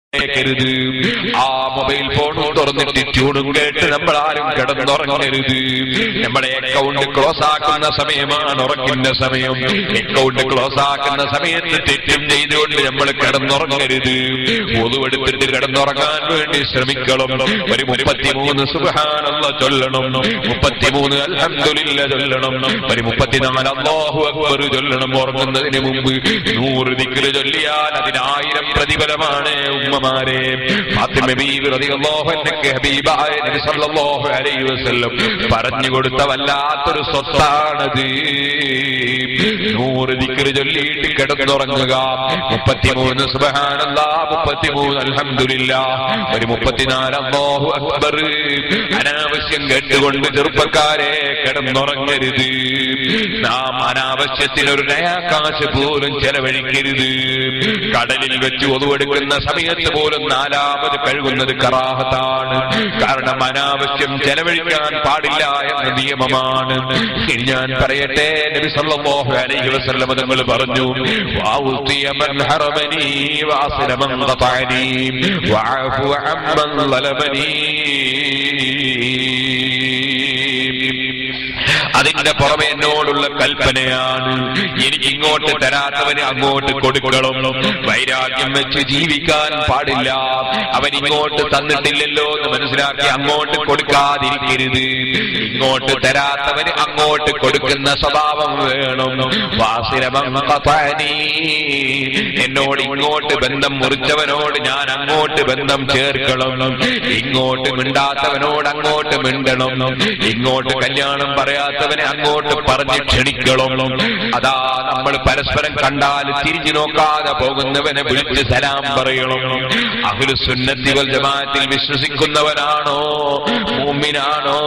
ക്കരുത് ആ മൊബൈൽ ഫോണും തുറന്നിട്ട് ട്യൂണും കേട്ട് നമ്മൾ ആരും കിടന്നുറങ്ങരുത് നമ്മുടെ അക്കൗണ്ട് ക്ലോസ് ആക്കുന്ന സമയമാണ് ഉറക്കിന്റെ സമയം അക്കൗണ്ട് ക്ലോസ് ആക്കുന്ന സമയത്ത് തെറ്റും ചെയ്തുകൊണ്ട് നമ്മൾ കിടന്നുറങ്ങരുത് ഒതുവെടുത്തിട്ട് കിടന്നുറങ്ങാൻ വേണ്ടി ശ്രമിക്കണം ഒരു മുപ്പത്തിമൂന്ന് സുബഹാനല്ല ചൊല്ലണം മുപ്പത്തിമൂന്ന് അൽഹംദുലില്ല ചൊല്ലണം ഒരു മുപ്പത്തിനാല് അല്ലാഹു അക്ബർ ചൊല്ലണം ഉറങ്ങുന്നതിന് മുമ്പ് നൂറ് ദിക്റ് ചൊല്ലിയാൽ അതിനായിരം പ്രതിഫലമാണ് ഉമ്മമാരെ ഫാത്തിമ ബീവി റളിയല്ലാഹു അൻഹയ്ക്ക് ഹബീബായ നബി സല്ലല്ലാഹു അലൈഹി വസല്ലം പറഞ്ഞു കൊടുത്ത വല്ലാത്തൊരു സ്വത്താണത് നൂറ് ദിക്റ് ചൊല്ലിയിട്ട് കിടന്നുറങ്ങുക മുപ്പത്തിമൂന്ന് സുബ്ഹാനല്ലാഹ് മുപ്പത്തിമൂന്ന് അൽഹംദുലില്ലാഹ് ഒരു മുപ്പത്തിനാല് അല്ലാഹു അക്ബർ അനാവശ്യം കേട്ടുകൊണ്ട് ചെറുപ്പക്കാരെ കിടന്നുറങ്ങരുത് നാം അനാവശ്യത്തിന് ഒരു നയാകാശ് പോലും ചെലവഴിക്കരുത് കടലിൽ വെച്ച് ഒതുവെടുക്കുന്ന സമയത്ത് പോലും നാലാമത് കഴുകുന്നത് കറാഹത്താണ് കാരണം അനാവശ്യം ചെലവഴിക്കാൻ പാടില്ല എന്ന നിയമമാണ് ഇനി ഞാൻ പറയട്ടെ നബി സല്ലല്ലാഹു അലൈഹി വസല്ലം തങ്ങൾ പറഞ്ഞു വൗതിയ മൻ ഹറമനി വാസില മൻ ഖതഅനി വഅഫു അമ്മൻ ളലമനി അതിന്റെ പുറമെ എന്നോടുള്ള കൽപ്പനയാണ് എനിക്ക് ഇങ്ങോട്ട് തരാത്തവന് അങ്ങോട്ട് കൊടുക്കണം വൈരാഗ്യം വെച്ച് ജീവിക്കാൻ പാടില്ല അവൻ ഇങ്ങോട്ട് തന്നിട്ടില്ലല്ലോ എന്ന് മനസ്സിലാക്കി അങ്ങോട്ട് കൊടുക്കാതിരിക്കരുത് ഇങ്ങോട്ട് തരാത്തവന് അങ്ങോട്ട് കൊടുക്കുന്ന സ്വഭാവം വേണം വാസിരമം ഖതഅനി. എന്നോട് ഇങ്ങോട്ട് ബന്ധം മുറിച്ചവനോട് ഞാൻ അങ്ങോട്ട് ബന്ധം ചേർക്കണം ഇങ്ങോട്ട് മിണ്ടാത്തവനോട് അങ്ങോട്ട് മിണ്ടണം ഇങ്ങോട്ട് കല്യാണം പറയാത്തവനെ അങ്ങോട്ട് പറഞ്ഞ് ക്ഷണിക്കണം അതാ നമ്മൾ പരസ്പരം കണ്ടാൽ തിരിഞ്ഞു നോക്കാതെ പോകുന്നവനെ വിളിച്ച് സലാം പറയണം അഹുൽ സുന്നത്തി വൽ ജമാഅത്തിൽ വിശ്വസിക്കുന്നവനാണോ മൂമിനാണോ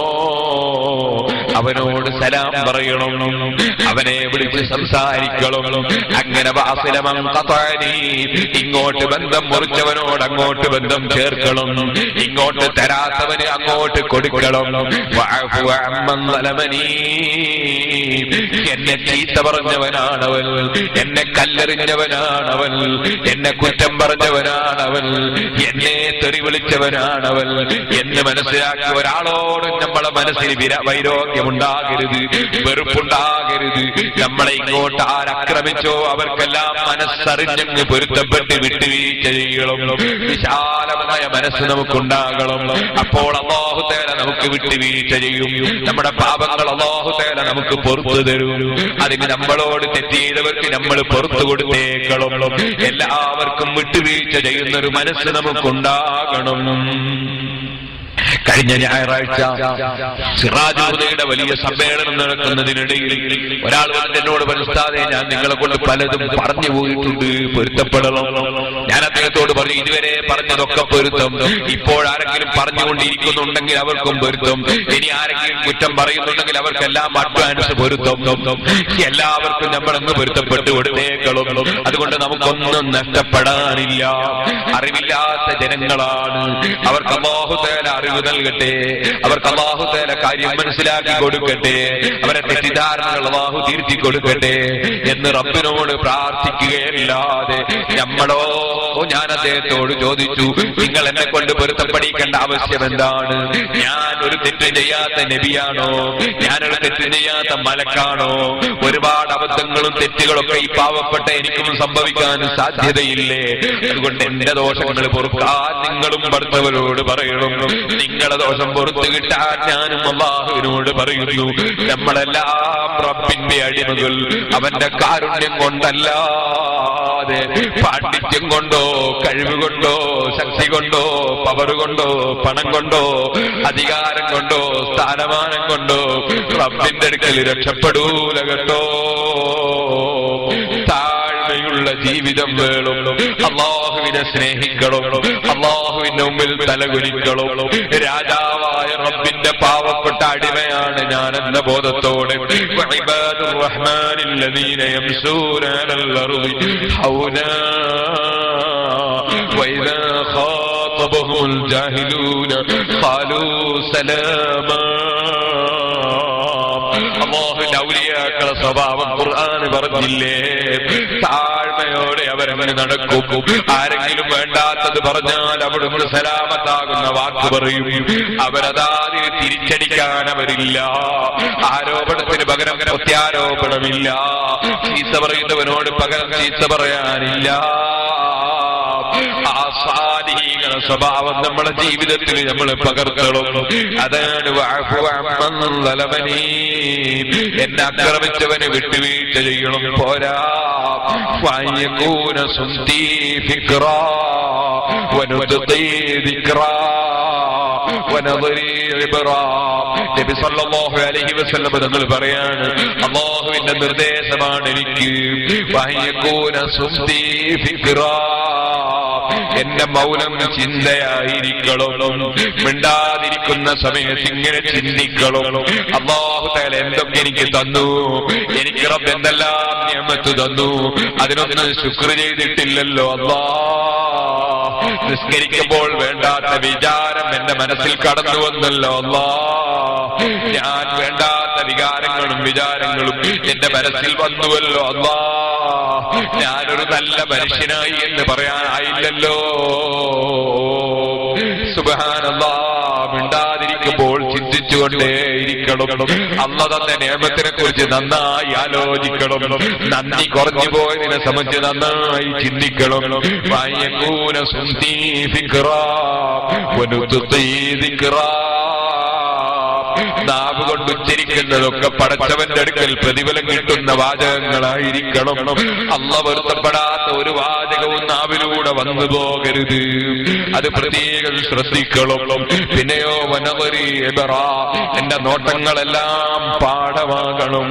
അവനോട് സലാം പറയണം അവനെ വിളിച്ച് സംസാരിക്കണം അങ്ങനെ വാസിലമം ഖതാനി ഇങ്ങോട്ട് ബന്ധം മുറിച്ചവനോട് അങ്ങോട്ട് ബന്ധം ചേർക്കണം ഇങ്ങോട്ട് തരാത്തവന് അങ്ങോട്ട് കൊടുക്കണം വഅഫു അമ്മൻ ളലമനി. എന്നെ ചീത്ത പറഞ്ഞവനാണവൻ എന്നെ കല്ലെറിഞ്ഞവനാണവൻ എന്നെ കുറ്റം പറഞ്ഞവനാണവൻ എന്നെ തെറി വിളിച്ചവനാണവൻ എന്ന് മനസ്സിലാക്കിയ ഒരാളോട് നമ്മളെ മനസ്സിൽ വിര വൈരോഗ്യമുണ്ടാകരുത് വെറുപ്പുണ്ടാകരുത് നമ്മളെ ഇങ്ങോട്ട് ആരക്രമിച്ചോ അവർക്കെല്ലാം മനസ്സറിഞ്ഞങ്ങ് പൊരുത്തപ്പെട്ട് വിട്ടുവീഴ്ച ചെയ്യണം വിശാലമായ മനസ്സ് നമുക്കുണ്ടാകണം അപ്പോൾ അള്ളാഹുതേല നമുക്ക് വിട്ടുവീഴ്ച ചെയ്യും നമ്മുടെ പാപങ്ങൾ അള്ളാഹുതേല നമുക്ക് പുറത്തു തരും അതിന് നമ്മളോട് തെറ്റ് ചെയ്തവർക്ക് നമ്മൾ പുറത്തു കൊടുത്തേക്കണം എല്ലാവർക്കും വിട്ടുവീഴ്ച ചെയ്യുന്ന ഒരു മനസ്സ് നമുക്കുണ്ടാകണം കഴിഞ്ഞ ഞായറാഴ്ച സിറാജുദയുടെ വലിയ സമ്മേളനം നടക്കുന്നതിനിടയിൽ ഒരാൾ വന്നിട്ട് എന്നോട് മനസ്താതെ ഞാൻ നിങ്ങളെ കൊണ്ട് പലതും പറഞ്ഞു പോയിട്ടുണ്ട് പൊരുത്തപ്പെടണം ഞാൻ അദ്ദേഹത്തോട് പറഞ്ഞു ഇതുവരെ പറഞ്ഞതൊക്കെ പൊരുത്തം ഇപ്പോഴാരെങ്കിലും പറഞ്ഞുകൊണ്ടിരിക്കുന്നുണ്ടെങ്കിൽ അവർക്കും പൊരുത്തം ഇനി ആരെങ്കിലും കുറ്റം പറയുന്നുണ്ടെങ്കിൽ അവർക്കെല്ലാം അഡ്വാൻസ് പൊരുത്തം എല്ലാവർക്കും നമ്മളങ്ങ് പൊരുത്തപ്പെട്ട് കൊടുത്തേക്കളും അതുകൊണ്ട് നമുക്കൊന്നും നഷ്ടപ്പെടാനില്ല അറിവില്ലാത്ത ജനങ്ങളാണ് അവർക്ക് അള്ളാഹുതേല അറിവ് നൽകട്ടെ അവർക്ക് അള്ളാഹുതേല കാര്യം മനസ്സിലാക്കി കൊടുക്കട്ടെ അവരെ തെറ്റിദ്ധാരണകൾ അള്ളാഹു തിരുത്തി കൊടുക്കട്ടെ എന്ന് റബ്ബിനോട് പ്രാർത്ഥിക്കുകയല്ലാതെ നമ്മളോ ഞാൻ അദ്ദേഹത്തോട് ചോദിച്ചു നിങ്ങൾ എന്നെ കൊണ്ട് പൊരുത്തപ്പെടിക്കേണ്ട ആവശ്യം എന്താണ് ഞാൻ ഒരു തെറ്റ് ചെയ്യാത്ത നബിയാണോ ഞാനൊരു തെറ്റ് ചെയ്യാത്ത മലക്കാണോ ഒരുപാട് അബദ്ധങ്ങളും തെറ്റുകളൊക്കെ ഈ പാവപ്പെട്ട എനിക്കും സംഭവിക്കാൻ സാധ്യതയില്ലേ അതുകൊണ്ട് എന്റെ ദോഷങ്ങൾ പൊറുക്കാൻ നിങ്ങളും ഭർത്തവരോട് പറയണം നിങ്ങളെ ദോഷം പുറത്തു കിട്ടാൻ ഞാനും അള്ളാഹുവിനോട് പറയുന്നു നമ്മളെല്ലാം റബ്ബിന്റെ അടിമകൾ അവന്റെ കാരുണ്യം കൊണ്ടല്ലാതെ പാണ്ഡിത്യം കൊണ്ടോ കഴിവ് കൊണ്ടോ ശക്തി കൊണ്ടോ പവർ കൊണ്ടോ പണം കൊണ്ടോ അധികാരം കൊണ്ടോ സ്ഥാനമാനം കൊണ്ടോ റബ്ബിന്റെ അടുക്കൽ രക്ഷപ്പെടൂല കേട്ടോ താഴ്മയുള്ള ജീവിതം വേണം അള്ളാഹുവിനെ സ്നേഹിക്കണം അള്ളാഹുവിന്റെ മുമ്പിൽ തലകുലിക്കണം രാജാവായ റബ്ബിന്റെ പാവപ്പെട്ട അടിമയാണ് ഞാൻ എന്ന ബോധത്തോടെ വഇബാദുർ റഹ്മാനില്ലദീന യംശൂന അലൽ അർളി ഹൗനാ വഇദാ خاطبهم الجاهلون قالوا سلاما അള്ളാഹുവിന്റെ ഔലിയാക്കളെ സ്വഭാവം ഖുർആൻ പറഞ്ഞില്ലേ താഴ്മയോടെ അവരങ്ങനെ നടക്കും ആരെങ്കിലും വേണ്ടാത്തത് പറഞ്ഞാൽ അവിടുന്ന് സലാമത്താകുന്ന വാക്ക് പറയും അവരതാതിന് തിരിച്ചടിക്കാൻ അവരില്ല ആരോപണത്തിന് പകരം പ്രത്യാരോപണമില്ല ചീത്ത പറയുന്നവനോട് പകരം ചീത്ത പറയാനില്ല ആ സ്വാധീന സ്വഭാവം നമ്മുടെ ജീവിതത്തിൽ നമ്മൾ പകർത്തണം അതാണ് വഅഫു അമ്മൻ ളലമനീ. എന്നെ ആക്രമിച്ചവന് വിട്ടുവീഴ്ച ചെയ്യണം പോരാ ഫയകൂന സുന്ദീ ഫിക്റാ വനുദ്ദീ ദിക്റാ വനദരീ ഇബ്റാ. നബി സല്ലല്ലാഹു അലൈഹി വസല്ലം തങ്ങൾ പറയാണ് അള്ളാഹുവിന്റെ നിർദ്ദേശമാണ് എനിക്ക് വഹയകൂന സുന്ദീ ഫിക്റാ എന്റെ മൗനം ചിന്തയായിരിക്കണം മിണ്ടാതിരിക്കുന്ന സമയത്ത് ഇങ്ങനെ ചിന്തിക്കണം അള്ളാഹു തല എന്തൊക്കെ എനിക്ക് തന്നു എനിക്ക് റബ്ബ് എന്തെല്ലാം നിയമത്ത് തന്നു അതിനൊന്നും ശുക്ർ ചെയ്തിട്ടില്ലല്ലോ അള്ളാ നിസ്കരിക്കുമ്പോൾ വേണ്ടാത്ത വിചാരം എന്റെ മനസ്സിൽ കടന്നു വന്നല്ലോ അള്ളാ ഞാൻ വേണ്ടാത്ത വികാരങ്ങളും വിചാരങ്ങളും എന്റെ മനസ്സിൽ വന്നുവല്ലോ അള്ളാ ഞാനൊരു നല്ല മനുഷ്യനായി എന്ന് പറയാനായില്ലല്ലോ സുബഹാനല്ലാ മിണ്ടാതിരിക്കുമ്പോൾ ചിന്തിച്ചുകൊണ്ടേയിരിക്കണം അല്ല തന്ന നിയമത്തിനെ കുറിച്ച് നന്നായി ആലോചിക്കണം നന്ദി കുറഞ്ഞു പോയതിനെ സംബന്ധിച്ച് നന്നായി ചിന്തിക്കണം വയക്കൂന സുന്ദീ ഫിക്റാ വനുദ്ദീ ദിക്റാ നാവ് കൊണ്ട് ഉച്ചരിക്കുന്നതൊക്കെ പടച്ചവന്റെ അടുക്കൽ പ്രതിഫലം കിട്ടുന്ന വാചകങ്ങളായിരിക്കണം അല്ല പൊരുത്തപ്പെടാത്ത ഒരു വാചകവും നാവിലൂടെ വന്നു പോകരുത് അത് പ്രത്യേകം ശ്രദ്ധിക്കണം പിന്നെയോ വനവരി എന്റെ നോട്ടങ്ങളെല്ലാം പാഠമാകണം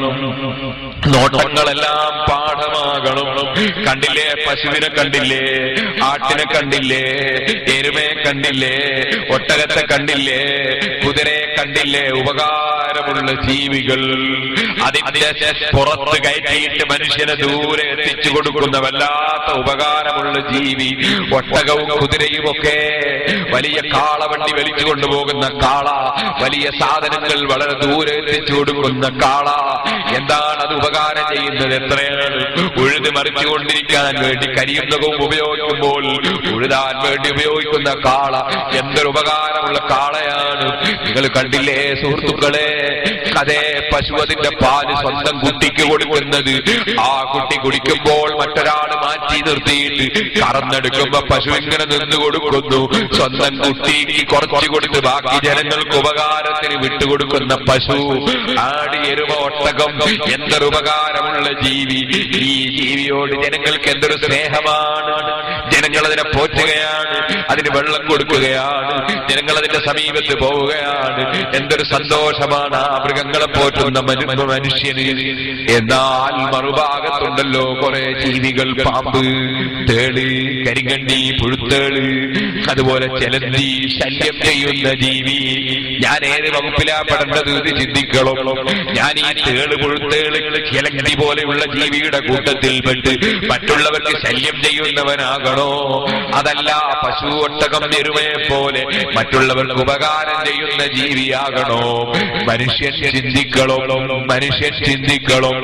നോട്ടങ്ങളെല്ലാം പാഠമാകണം കണ്ടില്ലേ പശുവിനെ കണ്ടില്ലേ ആട്ടിനെ കണ്ടില്ലേ എരുമയെ കണ്ടില്ലേ ഒട്ടകത്തെ കണ്ടില്ലേ കുതിരയെ കണ്ടില്ലേ ഉപകാരമുള്ള ജീവികൾ അതിന്റെ പുറത്ത് കയറ്റിയിട്ട് മനുഷ്യനെ ദൂരെ എത്തിച്ചു കൊടുക്കുന്ന വല്ലാത്ത ഉപകാരമുള്ള ജീവി ഒട്ടകവും കുതിരയും ഒക്കെ വലിയ കാളവണ്ടി വലിച്ചു കൊണ്ടുപോകുന്ന കാള വലിയ സാധനങ്ങൾ വളരെ ദൂരെ എത്തിച്ചു കൊടുക്കുന്ന കാള എന്താണ് അത് ഉപകാരം ചെയ്യുന്നത് എത്രയാണ് ഉഴുത് മറിച്ചുകൊണ്ടിരിക്കാൻ വേണ്ടി കരിയുന്നതും ഉപയോഗിക്കുമ്പോൾ ഉഴുതാൻ വേണ്ടി ഉപയോഗിക്കുന്ന കാള എന്തൊരു ഉപകാരമുള്ള കാളയാണ് നിങ്ങൾ കണ്ടില്ലേ സുഹൃത്തുക്കളെ അതേ പശു അതിന്റെ പാല് സ്വന്തം കുട്ടിക്ക് കൊടുക്കുന്നത് ആ കുട്ടി കുടിക്കുമ്പോൾ മറ്റൊരാൾ മാറ്റി നിർത്തിയിട്ട് കറന്നെടുക്കുമ്പോ പശു ഇങ്ങനെ നിന്ന് കൊടുക്കുന്നു സ്വന്തം കുട്ടിക്ക് കുറച്ചു കൊടുത്ത് ബാക്കി ജനങ്ങൾക്ക് ഉപകാരത്തിന് വിട്ടുകൊടുക്കുന്ന പശു ആടി എരുമ ഒട്ടകം എന്തൊരു ഉപകാരമുള്ള ജീവി ഈ ജീവിയോട് ജനങ്ങൾക്ക് എന്തൊരു സ്നേഹമാണ് ജനങ്ങൾ അതിനെ പോറ്റുകയാണ് അതിന് വെള്ളം കൊടുക്കുകയാണ് ജനങ്ങൾ അതിന്റെ സമീപത്ത് പോവുകയാണ് എന്തൊരു സന്തോഷമാണ് ആ മൃഗങ്ങളെ പോറ്റുന്ന മനു- മനുഷ്യന് എന്നാൽ മറുഭാഗത്തുണ്ടല്ലോ കുറെ ജീവികൾ പാമ്പ് തേള് കരിങ്കണ്ണി പുഴുത്തേള് അതുപോലെ ചെലന്തി ശല്യം ചെയ്യുന്ന ജീവി ഞാൻ ഏത് വകുപ്പിലാ പെടേണ്ടത് ഇത് ചിന്തിക്കണം ഞാൻ ഈ തേള് പുഴുത്തേള് ചിലങ്കി പോലെയുള്ള ജീവിയുടെ കൂട്ടത്തിൽ പെട്ട് മറ്റുള്ളവർക്ക് ശല്യം ചെയ്യുന്നവനാകണോ അതല്ല പശു ഒട്ടകം എരുമയെ പോലെ മറ്റുള്ളവർക്ക് ഉപകാരം ചെയ്യുന്ന ജീവിയാകണോ മനുഷ്യൻ ചിന്തിക്കണം മനുഷ്യൻ ചിന്തിക്കണം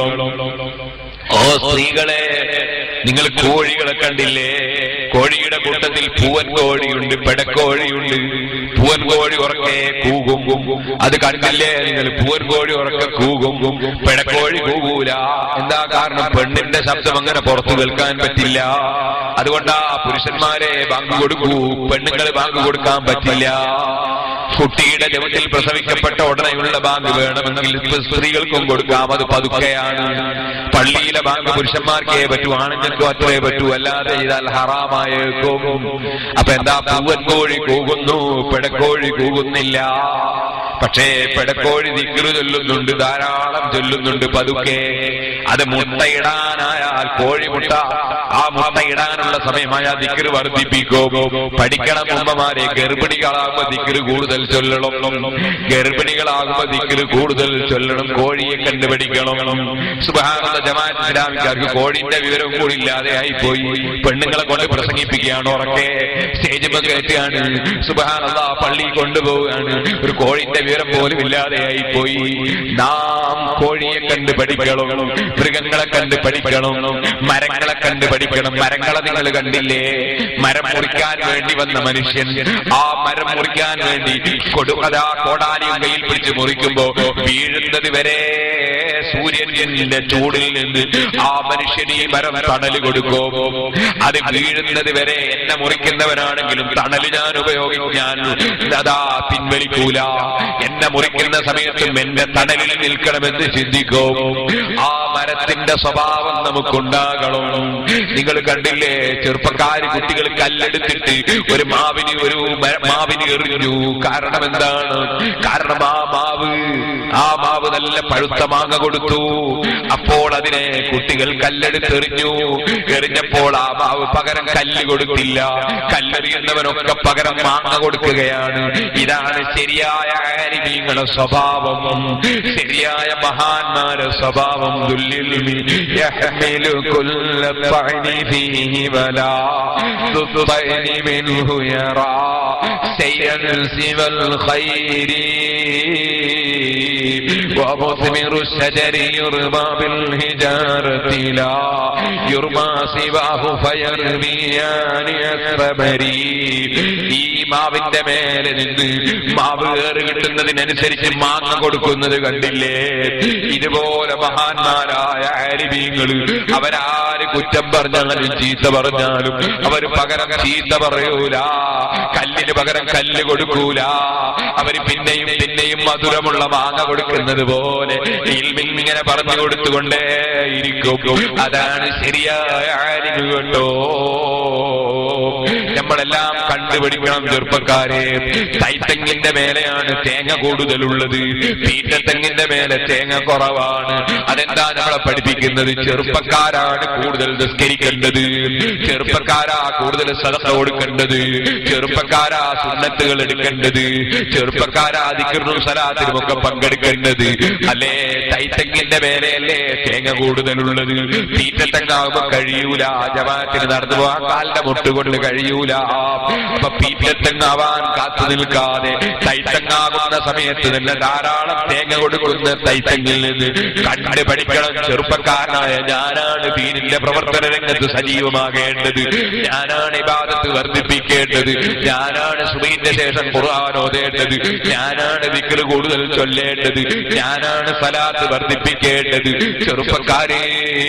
ഓ സ്ത്രീകളെ നിങ്ങൾ കോഴികളെ കണ്ടില്ലേ കോഴിയുടെ കൂട്ടത്തിൽ പൂവൻ കോഴിയുണ്ട് പെടക്കോഴിയുണ്ട് പൂവൻ കോഴി ഉറക്കെ കൂകും അത് കണ്ടില്ലേ നിങ്ങൾ പൂവൻ കോഴി ഉറക്കെ കൂകും പെടക്കോഴി കൂകൂല എന്താ കാരണം പെണ്ണിന്റെ ശബ്ദം അങ്ങനെ പുറത്തു കേൾക്കാൻ പറ്റില്ല അതുകൊണ്ടാ പുരുഷന്മാരെ ബാങ്ക് കൊടുക്കൂ പെണ്ണുങ്ങൾ ബാങ്ക് കൊടുക്കാൻ പറ്റില്ല കുട്ടിയുടെ ജവത്തിൽ പ്രസവിക്കപ്പെട്ട ഉടനെയുള്ള ബാങ്ക് വേണമെങ്കിൽ ഇപ്പൊ സ്ത്രീകൾക്കും കൊടുക്കാം അത് പതുക്കെയാണ് പള്ളിയിലെ ബാങ്ക് പുരുഷന്മാർക്കേ പറ്റൂ ആണുങ്ങൾക്കും അത്രേ പറ്റൂ അല്ലാതെ ചെയ്താൽ ഹറാമായേക്കും അപ്പൊ എന്താ പൂവൻ കോഴി കൂകുന്നു പെടക്കോഴി കൂകുന്നില്ല പക്ഷേ പെടക്കോഴി ദിക്റ് ചൊല്ലുന്നുണ്ട് ധാരാളം ചൊല്ലുന്നുണ്ട് പതുക്കെ അത് മുട്ടയിടാനായാൽ കോഴിമുട്ട ആ മുട്ടയിടാനുള്ള സമയമായ ദിക്കറ് വർദ്ധിപ്പിക്കും പഠിക്കണം ഉമ്മമാരെ ഗർഭിണികളാകുമ്പോ ദിക്കറ് കൂടുതൽ ചൊല്ലണം ഗർഭിണികളാകുമ്പോ ദിക്കറ് കൂടുതൽ ചൊല്ലണം കോഴിയെ കണ്ടുപിടിക്കണം സുബഹാനുള്ള ജമാഅത്ത് ഇസ്ലാമിക്കാർക്ക് കോഴിന്റെ വിവരം കൂടി ഇല്ലാതെ ആയിപ്പോയി പെണ്ണുങ്ങളെ കൊണ്ട് പ്രസംഗിപ്പിക്കുകയാണ് ഉറക്കെ സ്റ്റേജ് കയറ്റുകയാണ് സുബഹാനല്ല പള്ളി കൊണ്ടുപോവുകയാണ് ഒരു കോഴിന്റെ വിവരം പോലും ഇല്ലാതെ ആയിപ്പോയി നാം കോഴിയെ കണ്ട് പഠിക്കണം മൃഗങ്ങളെ കണ്ട് പഠിക്കണം മരങ്ങളെ കണ്ട് പഠിക്കണം മരങ്ങളെ നിങ്ങൾ കണ്ടില്ലേ മരം മുറിക്കാൻ വേണ്ടി വന്ന മനുഷ്യൻ ആ മരം മുറിക്കാൻ വേണ്ടി കൊടുക്കതാ കോടാലിയും കയ്യിൽ പിടിച്ച് മുറിക്കുമ്പോ വീഴുന്നത് വരെ സൂര്യന്റെ ചൂടിൽ നിന്ന് ആ മനുഷ്യന് ഈ മരം തണല് കൊടുക്കും അത് വീഴുന്നത് വരെ എന്നെ മുറിക്കുന്നവനാണെങ്കിലും തണല് ഞാൻ ഉപയോഗിക്കാൻ അതാ പിൻവലിക്കൂല എന്നെ മുറിക്കുന്ന സമയത്തും എന്റെ തണലിൽ നിൽക്കണമെന്ന് ചിന്തിക്കും ആ മരത്തിന്റെ സ്വഭാവം നമുക്കുണ്ടാകണം നിങ്ങൾ കണ്ടില്ലേ ചെറുപ്പക്കാര് കുട്ടികൾ കല്ലെടുത്തിട്ട് ഒരു മാവിന് ഒരു മര- മാവിന് എറിഞ്ഞു കാരണം എന്താണ് കാരണം ആ മാവ് ആ മാവ് നല്ല പഴുത്ത മാങ്ങ കൊടുത്തു അപ്പോൾ അതിനെ കുട്ടികൾ കല്ലെടുത്തെറിഞ്ഞു എറിഞ്ഞപ്പോൾ ആ മാവ് പകരം കല്ല് കൊടുത്തില്ല കല്ലെറിയുന്നവനൊക്കെ പകരം മാങ്ങ കൊടുക്കുകയാണ് ഇതാണ് ശരിയായ ആരിമീങ്ങളുടെ സ്വഭാവം ശരിയായ മഹാന്മാരുടെ സ്വഭാവം ദുല്ലിൽമി യഹ്മിലു കുല്ല ത്വഅനി ഫീഹി വലാ തുത്ബൈനി മിൻഹു യറാ ശൈഅൻ സിവൽ ഖൈരി ومثمر الشجر يرمى بالهجارة لا يرمى سواه فيرميان الثمري ഈ മാവിന്റെ മേലെ നിന്ന് മാവ് ഏറ് കിട്ടുന്നതിനനുസരിച്ച് മാങ്ങ കൊടുക്കുന്നത് കണ്ടില്ലേ ഇതുപോലെ മഹാന്മാരായ ആരിമീങ്ങൾ അവരാര് കുറ്റം പറഞ്ഞാലും ചീത്ത പറഞ്ഞാലും അവർ പകരം ചീത്ത പറയൂല കല്ലിന് പകരം കല്ല് കൊടുക്കൂല അവര് പിന്നെയും പിന്നെയും മധുരമുള്ള മാങ്ങ കൊടുക്കുന്നത് പോലെ ഇൽമിൽ ഇങ്ങനെ പറഞ്ഞു കൊടുത്തുകൊണ്ടേ ഇരിക്കും അതാണ് ശരിയായ ആരിമ കേട്ടോ നമ്മളെല്ലാം കണ്ടുപിടിക്കണം ചെറുപ്പക്കാരെ തൈത്തെങ്ങിന്റെ മേലെയാണ് തേങ്ങ കൂടുതലുള്ളത് പീറ്റത്തെങ്ങിന്റെ മേലെ തേങ്ങ കുറവാണ് അതെന്താ നമ്മളെ പഠിപ്പിക്കുന്നത് ചെറുപ്പക്കാരാണ് കൂടുതൽ നിസ്കരിക്കേണ്ടത് ചെറുപ്പക്കാരാ കൂടുതൽ സദസ കൊടുക്കേണ്ടത് ചെറുപ്പക്കാരാ സുന്നത്തുകൾ എടുക്കേണ്ടത് ചെറുപ്പക്കാരാ ദിക്കറിനും സലാത്തിനും ഒക്കെ പങ്കെടുക്കേണ്ടത് അല്ലേ തൈത്തെങ്ങിന്റെ മേലെയല്ലേ തേങ്ങ കൂടുതലുള്ളത് പീറ്റത്തെങ്ങാകുമ്പോ കഴിയൂല ജമാഅത്തിന് നടന്നു പോകാൻ കാലിന്റെ മുട്ടുകൊണ്ട് കഴിയൂല അപ്പൊ പീറ്റത്തെങ്ങാവാൻ കാത്തു നിൽക്കാതെ തൈത്തങ്ങാകുന്ന സമയത്ത് തന്നെ ധാരാളം തേങ്ങ കൊടുക്കുന്ന തൈത്തങ്ങിൽ നിന്ന് കണ്ട് പഠിക്കണം ചെറുപ്പക്കാരനായ ഞാനാണ് ദീനിന്റെ പ്രവർത്തന രംഗത്ത് സജീവമാകേണ്ടത് ഞാനാണ് ഇബാദത്ത് വർദ്ധിപ്പിക്കേണ്ടത് ഞാനാണ് സുബീന്റെ ശേഷം ഖുർആൻ ഓതേണ്ടത് ഞാനാണ് ദിക്ർ കൂടുതൽ ചൊല്ലേണ്ടത് ഞാനാണ് സലാത്ത് വർദ്ധിപ്പിക്കേണ്ടത് ചെറുപ്പക്കാരേ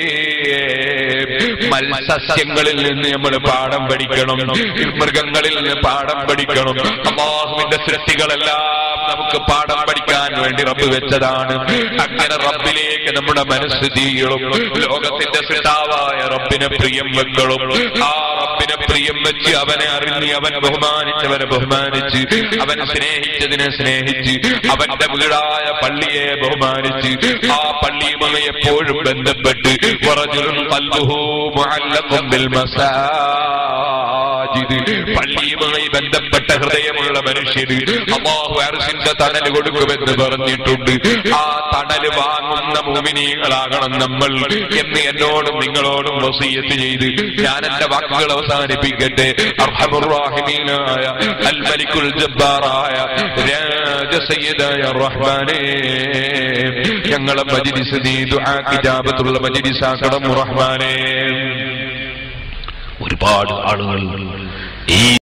മത്സസ്യങ്ങളിൽ നിന്ന് നമ്മൾ പാഠം പഠിക്കണം മൃഗങ്ങളിൽ നിന്ന് പാഠം പഠിക്കണം അള്ളാഹുവിന്റെ സൃഷ്ടികളെല്ലാം നമുക്ക് പാഠം പഠിക്കാൻ വേണ്ടി റബ്ബ് വെച്ചതാണ് അങ്ങനെ റബ്ബിലേക്ക് നമ്മുടെ മനസ്സ് തീയണം ലോകത്തിന്റെ സൃഷ്ടാവായ റബ്ബിനെ പ്രിയം വെക്കണം ആ റബ്ബിനെ പ്രിയം വെച്ച് അവനെ അറിഞ്ഞ് അവൻ ബഹുമാനിച്ചവനെ ബഹുമാനിച്ച് അവൻ സ്നേഹിച്ചതിനെ സ്നേഹിച്ച് അവന്റെ വീടായ പള്ളിയെ ബഹുമാനിച്ച് ആ പള്ളിയുമായി എപ്പോഴും ബന്ധപ്പെട്ട് വറജുലുൻ ഖൽബുഹു മുഅല്ലഖും ബിൽ മസാജിദ് പള്ളിയുമായി ബന്ധപ്പെട്ട ഹൃദയമുള്ള മനുഷ്യന് അള്ളാഹു അർശിന്റെ തണൽ കൊടുക്കുമെന്ന് പറഞ്ഞിട്ടുണ്ട് ആ തണൽ വാങ്ങുന്ന മോമിനികളാകണം നമ്മൾ എന്ന് എന്നോടും നിങ്ങളോടും വസീയത്ത് ചെയ്ത് ഞാൻ എന്റെ വാക്കുകൾ അവസാനിപ്പിക്കട്ടെ അർഹമുറാഹിമീനായ അൽ മലിക്കുൽ ജബ്ബാറായ രാജസയ്യദായ റഹ്മാനേ ഞങ്ങളെ മജിലിസ് നീ ദുആ കിതാബത്തുള്ള മജിലിസാക്കണം റഹ്മാനേ ഒരുപാട് ആളുകൾ ഈ